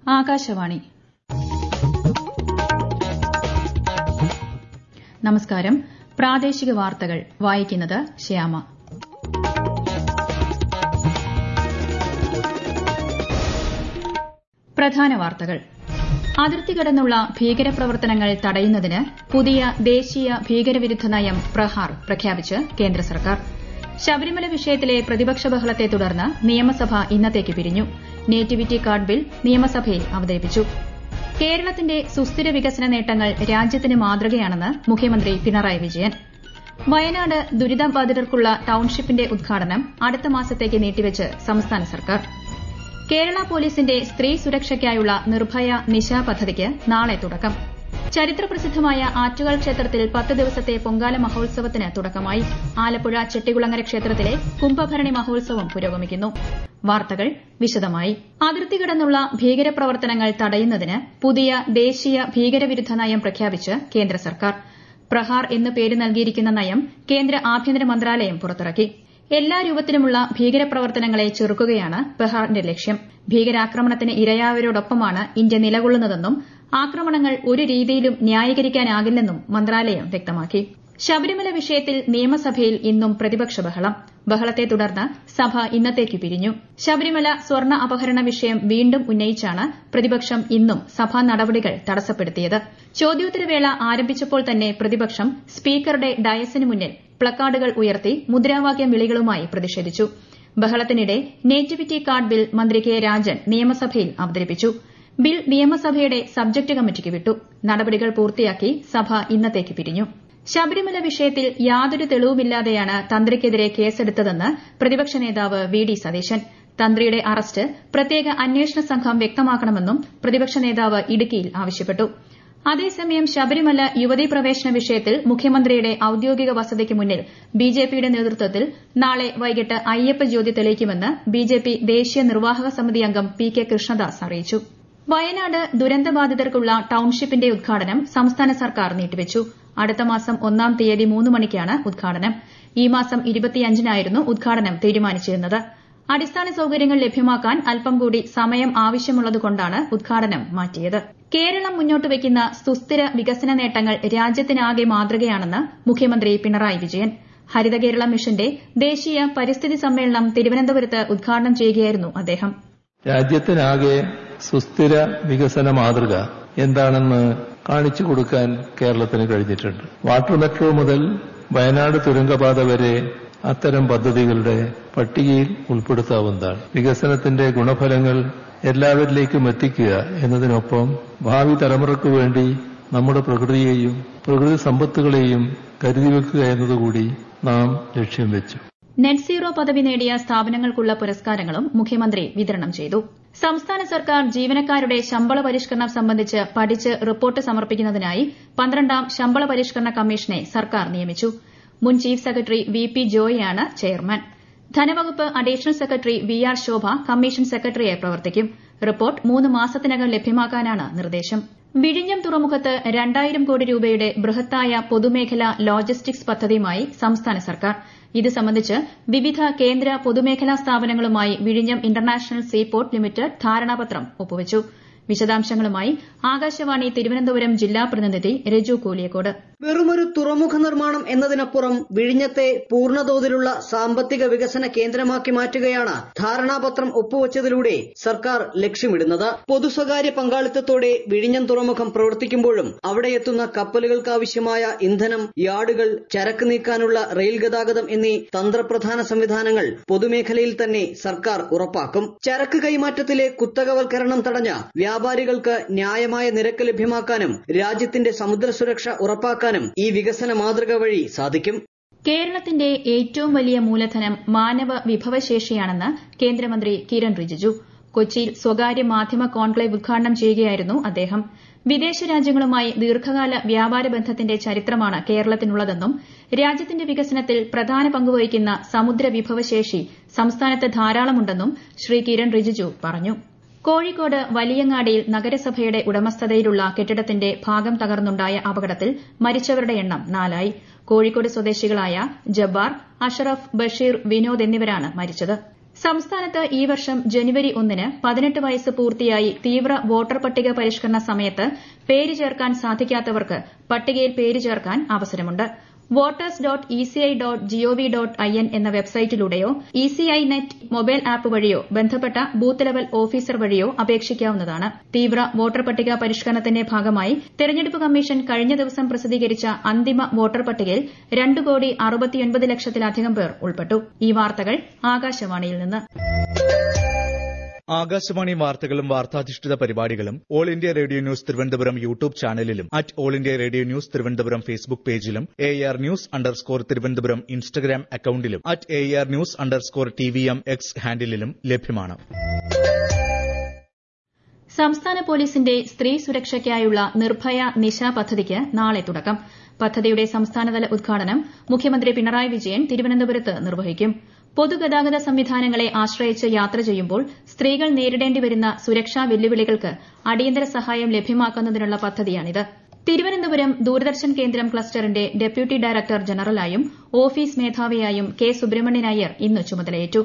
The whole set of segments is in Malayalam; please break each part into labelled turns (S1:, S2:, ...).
S1: ആകാശവാണി നമസ്കാരം പ്രാദേശിക വാർത്തകൾ വായിക്കുന്നത് ശ്യാമ പ്രധാന വാർത്തകൾ അതിർത്തി കടന്നുള്ള ഭീകരപ്രവർത്തനങ്ങൾ തടയുന്നതിന് പുതിയ ദേശീയ ഭീകരവിരുദ്ധ നയം പ്രഹാർ പ്രഖ്യാപിച്ച് കേന്ദ്ര സർക്കാർ ശബരിമല വിഷയത്തിലെ പ്രതിപക്ഷ ബഹളത്തെ തുടർന്ന് നിയമസഭ ഇന്നത്തേക്ക് പിരിഞ്ഞു നേറ്റിവിറ്റി കാർഡ് ബിൽ നിയമസഭയിൽ അവതരിപ്പിച്ചു കേരളത്തിന്റെ സുസ്ഥിര വികസന നേട്ടങ്ങൾ രാജ്യത്തിന് മാതൃകയാണെന്ന് മുഖ്യമന്ത്രി പിണറായി വിജയൻ വയനാട് ദുരിതബാധിതർക്കുള്ള ടൌൺഷിപ്പിന്റെ ഉദ്ഘാടനം അടുത്ത മാസത്തേക്ക് നീട്ടിവച്ച് സംസ്ഥാന സർക്കാർ കേരള പോലീസിന്റെ സ്ത്രീ സുരക്ഷയ്ക്കായുള്ള നിർഭയ നിശ പദ്ധതിക്ക് നാളെ തുടക്കം ചരിത്രപ്രസിദ്ധമായ ആറ്റുകാൽ ക്ഷേത്രത്തിൽ പത്ത് ദിവസത്തെ പൊങ്കാല മഹോത്സവത്തിന് തുടക്കമായി ആലപ്പുഴ ചെട്ടികുളങ്ങര ക്ഷേത്രത്തിലെ കുംഭഭരണി മഹോത്സവം പുരോഗമിക്കുന്നു വാർത്തകൾ വിശദമായി അതിർത്തി കടന്നുള്ള ഭീകരപ്രവർത്തനങ്ങൾ തടയുന്നതിന് പുതിയ ദേശീയ ഭീകരവിരുദ്ധ നയം പ്രഖ്യാപിച്ച് കേന്ദ്ര സർക്കാർ പ്രഹാർ എന്ന് പേര് നൽകിയിരിക്കുന്ന നയം കേന്ദ്ര ആഭ്യന്തര മന്ത്രാലയം പുറത്തിറക്കി എല്ലാ രൂപത്തിലുമുള്ള ഭീകരപ്രവർത്തനങ്ങളെ ചെറുക്കുകയാണ് ബഹാറിന്റെ ലക്ഷ്യം ഭീകരാക്രമണത്തിന് ഇരയായവരോടൊപ്പമാണ് ഇന്ത്യ നിലകൊള്ളുന്നതെന്നും ആക്രമണങ്ങൾ ഒരു രീതിയിലും ന്യായീകരിക്കാനാകില്ലെന്നും മന്ത്രാലയം വ്യക്തമാക്കി ശബരിമല വിഷയത്തിൽ നിയമസഭയിൽ ഇന്നും പ്രതിപക്ഷ ബഹളം ബഹളത്തെ തുടർന്ന് സഭ ഇന്നത്തേക്ക് പിരിഞ്ഞു ശബരിമല സ്വർണ്ണ അപഹരണ വിഷയം വീണ്ടും ഉന്നയിച്ചാണ് പ്രതിപക്ഷം ഇന്നും സഭാ നടപടികൾ തടസ്സപ്പെടുത്തിയത് ചോദ്യോത്തരവേള ആരംഭിച്ചപ്പോൾ തന്നെ പ്രതിപക്ഷം സ്പീക്കറുടെ ഡയസിന് മുന്നിൽ പ്ലക്കാർഡുകൾ ഉയർത്തി മുദ്രാവാക്യം വിളികളുമായി പ്രതിഷേധിച്ചു ബഹളത്തിനിടെ നേറ്റിവിറ്റി കാർഡ് ബിൽ മന്ത്രി കെ രാജൻ നിയമസഭയിൽ അവതരിപ്പിച്ചു ബിൽ നിയമസഭയുടെ സബ്ജക്ട് കമ്മിറ്റിക്ക് വിട്ടു നടപടികൾ പൂർത്തിയാക്കി സഭ ഇന്നത്തേക്ക് പിരിഞ്ഞു ശബരിമല വിഷയത്തിൽ യാതൊരു തെളിവുമില്ലാതെയാണ് തന്ത്രിക്കെതിരെ കേസെടുത്തതെന്ന് പ്രതിപക്ഷ നേതാവ് വി ഡി സതീശൻ തന്ത്രിയുടെ അറസ്റ്റ് പ്രത്യേക അന്വേഷണ സംഘം വ്യക്തമാക്കണമെന്നും പ്രതിപക്ഷ നേതാവ് ഇടുക്കിയിൽ ആവശ്യപ്പെട്ടു അതേസമയം ശബരിമല യുവതീ പ്രവേശന വിഷയത്തിൽ മുഖ്യമന്ത്രിയുടെ ഔദ്യോഗിക വസതിക്ക് മുന്നിൽ ബിജെപിയുടെ നേതൃത്വത്തിൽ നാളെ വൈകിട്ട് അയ്യപ്പ ജ്യോതി തെളിയിക്കുമെന്ന് ബിജെപി ദേശീയ നിർവാഹക സമിതി അംഗം പി കെ കൃഷ്ണദാസ് അറിയിച്ചു വയനാട് ദുരന്തബാധിതർക്കുള്ള ടൌൺഷിപ്പിന്റെ ഉദ്ഘാടനം സംസ്ഥാന സർക്കാർ നീട്ടിവച്ചു അടുത്ത മാസം ഒന്നാം തീയതി മൂന്ന് മണിക്കാണ് ഉദ്ഘാടനം ഈ മാസം ഇരുപത്തിയഞ്ചിനായിരുന്നു ഉദ്ഘാടനം തീരുമാനിച്ചിരുന്നത് അടിസ്ഥാന സൌകര്യങ്ങൾ ലഭ്യമാക്കാൻ അല്പം കൂടി സമയം ആവശ്യമുള്ളതുകൊണ്ടാണ് ഉദ്ഘാടനം മാറ്റിയത് കേരളം മുന്നോട്ട് വയ്ക്കുന്ന സുസ്ഥിര വികസന നേട്ടങ്ങൾ രാജ്യത്തിനാകെ മാതൃകയാണെന്ന് മുഖ്യമന്ത്രി പിണറായി വിജയൻ ഹരിത കേരള മിഷന്റെ ദേശീയ പരിസ്ഥിതി സമ്മേളനം തിരുവനന്തപുരത്ത് ഉദ്ഘാടനം ചെയ്യുകയായിരുന്നു അദ്ദേഹം
S2: രാജ്യത്തിനാകെ സുസ്ഥിര വികസന മാതൃക എന്താണെന്ന് കാണിച്ചു കൊടുക്കാൻ കേരളത്തിന് കഴിഞ്ഞിട്ടുണ്ട് വാട്ടർ മെട്രോ മുതൽ വയനാട് തുരങ്കപാത വരെ അത്തരം പദ്ധതികളുടെ പട്ടികയിൽ ഉൾപ്പെടുത്താവുന്നതാണ് വികസനത്തിന്റെ ഗുണഫലങ്ങൾ എല്ലാവരിലേക്കും എത്തിക്കുക എന്നതിനൊപ്പം ഭാവി തലമുറയ്ക്കു വേണ്ടി നമ്മുടെ പ്രകൃതിയെയും പ്രകൃതി സമ്പത്തുകളെയും കരുതി വെക്കുക എന്നതുകൂടി നാം ലക്ഷ്യം വെച്ചു
S1: നെറ്റ് സീറോ പദവി നേടിയ സ്ഥാപനങ്ങൾക്കുള്ള പുരസ്കാരങ്ങളും മുഖ്യമന്ത്രി വിതരണം ചെയ്തു സംസ്ഥാന സർക്കാർ ജീവനക്കാരുടെ ശമ്പള പരിഷ്കരണം സംബന്ധിച്ച് പഠിച്ച് റിപ്പോർട്ട് സമർപ്പിക്കുന്നതിനായി പന്ത്രണ്ടാം ശമ്പള പരിഷ്കരണ കമ്മീഷനെ സർക്കാർ നിയമിച്ചു മുൻ ചീഫ് സെക്രട്ടറി വി പി ജോയിയാണ് ചെയർമാൻ ധനവകുപ്പ് additional secretary V R Shobha commission സെക്രട്ടറിയായി പ്രവർത്തിക്കും റിപ്പോർട്ട് മൂന്ന് മാസത്തിനകം ലഭ്യമാക്കാനാണ് നിർദ്ദേശം വിഴിഞ്ഞം തുറമുഖത്ത് രണ്ടായിരം കോടി രൂപയുടെ ബൃഹത്തായ പൊതുമേഖലാ ലോജിസ്റ്റിക്സ് പദ്ധതിയുമായി സംസ്ഥാന സർക്കാർ ഇത് സംബന്ധിച്ച് വിവിധ കേന്ദ്ര പൊതുമേഖലാ സ്ഥാപനങ്ങളുമായി വിഴിഞ്ഞം ഇന്റർനാഷണൽ സീപോർട്ട് ലിമിറ്റഡ് ധാരണാപത്രം ഒപ്പുവച്ചു വിശദാംശങ്ങളുമായി ആകാശവാണി തിരുവനന്തപുരം ജില്ലാ പ്രതിനിധി രജു കൂലിയക്കോട്
S3: വെറുമൊരു തുറമുഖ നിർമ്മാണം എന്നതിനപ്പുറം വിഴിഞ്ഞത്തെ പൂർണ്ണതോതിലുള്ള സാമ്പത്തിക വികസന കേന്ദ്രമാക്കി മാറ്റുകയാണ് ധാരണാപത്രം ഒപ്പുവച്ചതിലൂടെ സർക്കാർ ലക്ഷ്യമിടുന്നത് പൊതു സ്വകാര്യ പങ്കാളിത്തത്തോടെ വിഴിഞ്ഞം തുറമുഖം പ്രവർത്തിക്കുമ്പോഴും അവിടെ എത്തുന്ന കപ്പലുകൾക്കാവശ്യമായ ഇന്ധനം യാർഡുകൾ ചരക്ക് നീക്കാനുള്ള റെയിൽ ഗതാഗതം എന്നീ തന്ത്രപ്രധാന സംവിധാനങ്ങൾ പൊതുമേഖലയിൽ തന്നെ സർക്കാർ ഉറപ്പാക്കും ചരക്ക് കൈമാറ്റത്തിലെ കുത്തകവൽക്കരണം തടഞ്ഞ വ്യാപാരികൾക്ക് ന്യായമായ നിരക്ക് ലഭ്യമാക്കാനും രാജ്യത്തിന്റെ സമുദ്ര സുരക്ഷ ഉറപ്പാക്കാനും ഈ വികസന മാതൃക വഴി സാധിക്കും
S1: കേരളത്തിന്റെ ഏറ്റവും വലിയ മൂലധനം മാനവ വിഭവശേഷിയാണെന്ന് കേന്ദ്രമന്ത്രി കിരൺ റിജിജു കൊച്ചിയിൽ സ്വകാര്യ മാധ്യമ കോൺക്ലേവ് ഉദ്ഘാടനം ചെയ്യുകയായിരുന്നു അദ്ദേഹം വിദേശ രാജ്യങ്ങളുമായി ദീർഘകാല വ്യാപാര ബന്ധത്തിന്റെ ചരിത്രമാണ് കേരളത്തിനുള്ളതെന്നും രാജ്യത്തിന്റെ വികസനത്തിൽ പ്രധാന പങ്കുവഹിക്കുന്ന സമുദ്ര വിഭവശേഷി സംസ്ഥാനത്ത് ധാരാളമുണ്ടെന്നും ശ്രീ കിരൺ റിജിജു പറഞ്ഞു കോഴിക്കോട് വലിയങ്ങാടിയിൽ നഗരസഭയുടെ ഉടമസ്ഥതയിലുള്ള കെട്ടിടത്തിന്റെ ഭാഗം തകർന്നുണ്ടായ അപകടത്തിൽ മരിച്ചവരുടെ എണ്ണം നാലായി കോഴിക്കോട് സ്വദേശികളായ ജബ്ബാർ അഷറഫ് ബഷീർ വിനോദ് എന്നിവരാണ് മരിച്ചത് സംസ്ഥാനത്ത് ഈ വർഷം ജനുവരി ഒന്നിന് പതിനെട്ട് വയസ്സ് പൂർത്തിയായി തീവ്ര വോട്ടർ പട്ടിക പരിഷ്കരണ സമയത്ത് പേര് ചേർക്കാൻ സാധിക്കാത്തവർക്ക് പട്ടികയിൽ പേര് ചേർക്കാൻ അവസരമുണ്ട് voters dot ECI dot GOV dot I N എന്ന വെബ്സൈറ്റിലൂടെയോ ഇസിഐ നെറ്റ് മൊബൈൽ ആപ്പ് വഴിയോ ബന്ധപ്പെട്ട ബൂത്ത് ലെവൽ ഓഫീസർ വഴിയോ അപേക്ഷിക്കാവുന്നതാണ് തീവ്ര വോട്ടർ പട്ടിക പരിഷ്കരണത്തിന്റെ ഭാഗമായി തെരഞ്ഞെടുപ്പ് കമ്മീഷൻ കഴിഞ്ഞ ദിവസം പ്രസിദ്ധീകരിച്ച അന്തിമ വോട്ടർ പട്ടികയിൽ രണ്ട് കോടി അറുപത്തിയൊൻപത് ലക്ഷത്തിലധികം പേർ ഉൾപ്പെട്ടു ഈ വാർത്തകൾ ആകാശവാണിയിൽ നിന്ന്
S4: ആകാശവാണി വാർത്തകളും വാർത്താധിഷ്ഠിത പരിപാടികളും all India radio news Thiruvananthapuram YouTube ചാനലിലും at all India radio news Thiruvananthapuram Facebook പേജിലും A R news underscore Thiruvananthapuram Instagram അക്കൌണ്ടിലും at A R news underscore T V M X ഹാൻഡിലും ലഭ്യമാണ്
S1: സംസ്ഥാന പോലീസിന്റെ സ്ത്രീ സുരക്ഷയ്ക്കായുള്ള നിർഭയ നിശ പദ്ധതിക്ക് നാളെ തുടക്കം പദ്ധതിയുടെ സംസ്ഥാനതല ഉദ്ഘാടനം മുഖ്യമന്ത്രി പിണറായി വിജയൻ തിരുവനന്തപുരത്ത് നിർവഹിക്കും പൊതുഗതാഗത സംവിധാനങ്ങളെ ആശ്രയിച്ച് യാത്ര ചെയ്യുമ്പോൾ സ്ത്രീകൾ നേരിടേണ്ടി വരുന്ന സുരക്ഷാ വെല്ലുവിളികൾക്ക് അടിയന്തര സഹായം ലഭ്യമാക്കുന്നതിനുള്ള പദ്ധതിയാണിത് തിരുവനന്തപുരം ദൂരദർശൻ കേന്ദ്രം ക്ലസ്റ്ററിന്റെ ഡെപ്യൂട്ടി ഡയറക്ടർ ജനറലായും ഓഫീസ് മേധാവിയായും കെ സുബ്രഹ്മണ്യൻ അയ്യർ ഇന്ന് ചുമതലയേറ്റു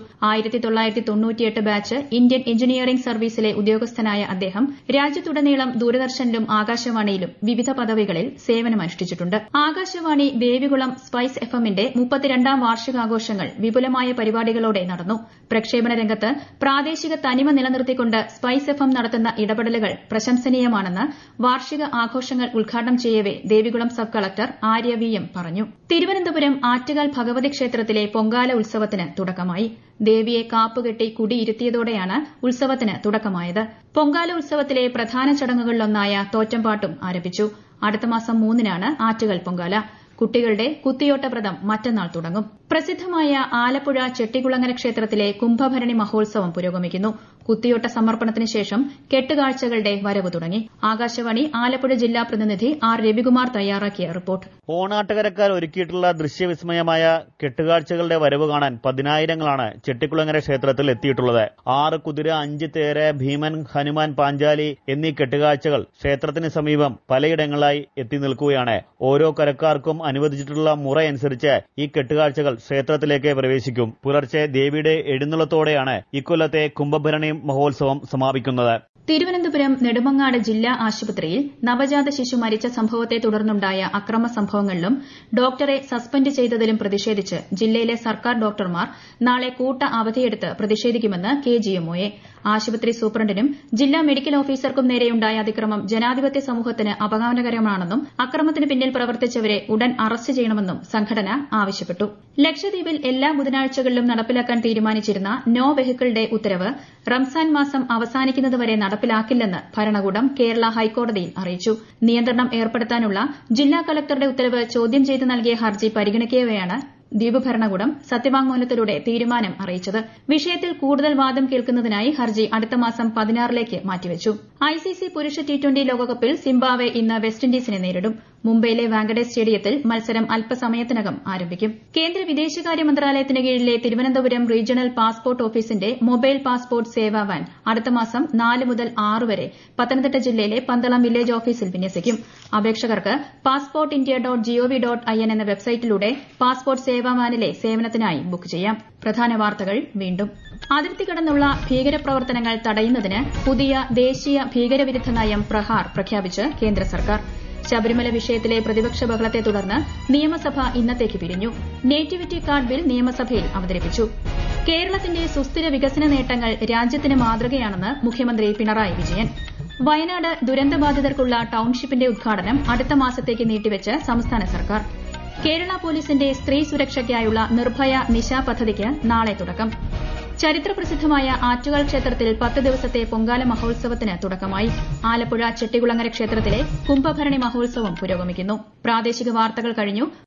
S1: ബാച്ച് ഇന്ത്യൻ എഞ്ചിനീയറിംഗ് സർവീസിലെ ഉദ്യോഗസ്ഥനായ അദ്ദേഹം രാജ്യത്തുടനീളം ദൂരദർശനിലും ആകാശവാണിയിലും വിവിധ പദവികളിൽ സേവനമനുഷ്ഠിച്ചിട്ടുണ്ട് ആകാശവാണി ദേവികുളം സ്പൈസ് എഫ് എമ്മിന്റെ മുപ്പത്തിരണ്ടാം വാർഷികാഘോഷങ്ങൾ വിപുലമായ പരിപാടികളോടെ നടന്നു പ്രക്ഷേപണ രംഗത്ത് പ്രാദേശിക തനിമ നിലനിർത്തിക്കൊണ്ട് സ്പൈസ് എഫ് എം നടത്തുന്ന ഇടപെടലുകൾ പ്രശംസനീയമാണെന്ന് വാർഷിക ആഘോഷങ്ങൾ ഉദ്ഘാടനം ചെയ്യവെ Devikulam sub collector Arya V M പറഞ്ഞു തിരുവനന്തപുരം ആറ്റുകാൽ ഭഗവതി ക്ഷേത്രത്തിലെ പൊങ്കാല ഉത്സവത്തിന് തുടക്കമായി ദേവിയെ കാപ്പുകെട്ടി കുടിയിരുത്തിയതോടെയാണ് ഉത്സവത്തിന് തുടക്കമായത് പൊങ്കാല ഉത്സവത്തിലെ പ്രധാന ചടങ്ങുകളിലൊന്നായ തോറ്റംപാട്ടും ആരംഭിച്ചു അടുത്ത മാസം മൂന്നിനാണ് ആറ്റുകാൽ പൊങ്കാല കുട്ടികളുടെ കുത്തിയോട്ടവ്രതം മറ്റന്നാൾ തുടങ്ങും പ്രസിദ്ധമായ ആലപ്പുഴ ചെട്ടികുളങ്ങര ക്ഷേത്രത്തിലെ കുംഭഭരണി മഹോത്സവം പുരോഗമിക്കുന്നു കുത്തിയോട്ട സമർപ്പണത്തിന് ശേഷം കെട്ടുകാഴ്ചകളുടെ വരവ് തുടങ്ങി ആകാശവാണി ആലപ്പുഴ ജില്ലാ പ്രതിനിധി ആർ രവികുമാർ തയ്യാറാക്കിയ റിപ്പോർട്ട്
S5: ഓണാട്ടുകരക്കാർ ഒരുക്കിയിട്ടുള്ള ദൃശ്യവിസ്മയമായ കെട്ടുകാഴ്ചകളുടെ വരവ് കാണാൻ പതിനായിരങ്ങളാണ് ചെട്ടിക്കുളങ്ങര ക്ഷേത്രത്തിൽ എത്തിയിട്ടുള്ളത് ആറ് കുതിര അഞ്ച് തേര് ഭീമൻ ഹനുമാൻ പാഞ്ചാലി എന്നീ കെട്ടുകാഴ്ചകൾ ക്ഷേത്രത്തിന് സമീപം പലയിടങ്ങളായി എത്തി നിൽക്കുകയാണ് ഓരോ കരക്കാർക്കും അനുവദിച്ചിട്ടുള്ള മുറയനുസരിച്ച് ഈ കെട്ടുകാഴ്ചകൾ ക്ഷേത്രത്തിലേക്ക് പ്രവേശിക്കും പുലർച്ചെ ദേവിയുടെ എഴുന്നള്ളത്തോടെയാണ് ഇക്കൊല്ലത്തെ കുംഭഭരണി മഹോത്സവം സമാപിക്കുന്നത്
S1: തിരുവനന്തപുരം നെടുമങ്ങാട് ജില്ലാ ആശുപത്രിയിൽ നവജാത ശിശു മരിച്ച സംഭവത്തെ തുടർന്നുണ്ടായ അക്രമ സംഭവങ്ങളിലും ഡോക്ടറെ സസ്പെൻഡ് ചെയ്തതിലും പ്രതിഷേധിച്ച് ജില്ലയിലെ സർക്കാർ ഡോക്ടർമാർ നാളെ കൂട്ട അവധിയെടുത്ത് പ്രതിഷേധിക്കുമെന്ന് കെജിഎംഒയെ ആശുപത്രി സൂപ്രണ്ടിനും ജില്ലാ മെഡിക്കൽ ഓഫീസർക്കും നേരെയുണ്ടായ അതിക്രമം ജനാധിപത്യ സമൂഹത്തിന് അപമാനകരമാണെന്നും അക്രമത്തിന് പിന്നിൽ പ്രവർത്തിച്ചവരെ ഉടൻ അറസ്റ്റ് ചെയ്യണമെന്നും സംഘടന ആവശ്യപ്പെട്ടു ലക്ഷദ്വീപിൽ എല്ലാ ബുധനാഴ്ചകളിലും നടപ്പിലാക്കാൻ തീരുമാനിച്ചിരുന്ന നോ വെഹിക്കിൾ ഡേ ഉത്തരവ് റംസാൻ മാസം അവസാനിക്കുന്നതുവരെ നടപ്പിലാക്കില്ലെന്ന് ഭരണകൂടം കേരള ഹൈക്കോടതിയിൽ അറിയിച്ചു നിയന്ത്രണം ഏർപ്പെടുത്താനുള്ള ജില്ലാ കളക്ടറുടെ ഉത്തരവ് ചോദ്യം ചെയ്ത് നൽകിയ ഹർജി പരിഗണിക്കവെയാണ് ദ്വീപ് ഭരണകൂടം സത്യവാങ്മൂലത്തിലൂടെ തീരുമാനം അറിയിച്ചത് വിഷയത്തിൽ കൂടുതൽ വാദം കേൾക്കുന്നതിനായി ഹർജി അടുത്ത മാസം പതിനാറിലേക്ക് മാറ്റിവച്ചു ഐസിസി പുരുഷ ടി ട്വന്റി ലോകകപ്പിൽ സിംബാബ്വെ ഇന്ന് വെസ്റ്റ് ഇൻഡീസിനെ നേരിടും മുംബൈയിലെ വാങ്കഡെ സ്റ്റേഡിയത്തിൽ മത്സരം അല്പസമയത്തിനകം ആരംഭിക്കും കേന്ദ്ര വിദേശകാര്യ മന്ത്രാലയത്തിന് കീഴിലെ തിരുവനന്തപുരം റീജിയണൽ പാസ്പോർട്ട് ഓഫീസിന്റെ മൊബൈൽ പാസ്പോർട്ട് സേവാ വാൻ അടുത്ത മാസം നാല് മുതൽ ആറ് വരെ പത്തനംതിട്ട ജില്ലയിലെ പന്തളം വില്ലേജ് ഓഫീസിൽ വിന്യസിക്കും അപേക്ഷകർക്ക് passport India dot GOV dot I N എന്ന വെബ്സൈറ്റിലൂടെ പാസ്പോർട്ട് സേവാ വാനിലെ സേവനത്തിനായി ബുക്ക് ചെയ്യാം പ്രധാന വാർത്തകൾ വീണ്ടും അതിർത്തി കടന്നുള്ള ഭീകരപ്രവർത്തനങ്ങൾ തടയുന്നതിന് പുതിയ ദേശീയ ഭീകരവിരുദ്ധ നയം പ്രഹാർ പ്രഖ്യാപിച്ച് കേന്ദ്ര സർക്കാർ ശബരിമല വിഷയത്തിലെ പ്രതിപക്ഷ ബഹളത്തെ തുടർന്ന് നിയമസഭ ഇന്നത്തേക്ക് പിരിഞ്ഞു നേറ്റിവിറ്റി കാർഡ് ബിൽ നിയമസഭയിൽ അവതരിപ്പിച്ചു കേരളത്തിന്റെ സുസ്ഥിര വികസന നേട്ടങ്ങൾ രാജ്യത്തിന് മാതൃകയാണെന്ന് മുഖ്യമന്ത്രി പിണറായി വിജയൻ വയനാട് ദുരന്തബാധിതർക്കുള്ള ടൌൺഷിപ്പിന്റെ ഉദ്ഘാടനം അടുത്ത മാസത്തേക്ക് നീട്ടിവെച്ച് സംസ്ഥാന സർക്കാർ കേരള പോലീസിന്റെ സ്ത്രീ സുരക്ഷയ്ക്കായുള്ള നിർഭയ നിശ പദ്ധതിക്ക് നാളെ തുടക്കം ചരിത്രപ്രസിദ്ധമായ ആറ്റുകാൽ ക്ഷേത്രത്തിൽ പത്ത് ദിവസത്തെ പൊങ്കാല മഹോത്സവത്തിന് തുടക്കമായി ആലപ്പുഴ ചെട്ടികുളങ്ങര ക്ഷേത്രത്തിലെ കുംഭഭരണി മഹോത്സവം പുരോഗമിക്കുന്നു പ്രാദേശിക വാർത്തകൾ കഴിഞ്ഞു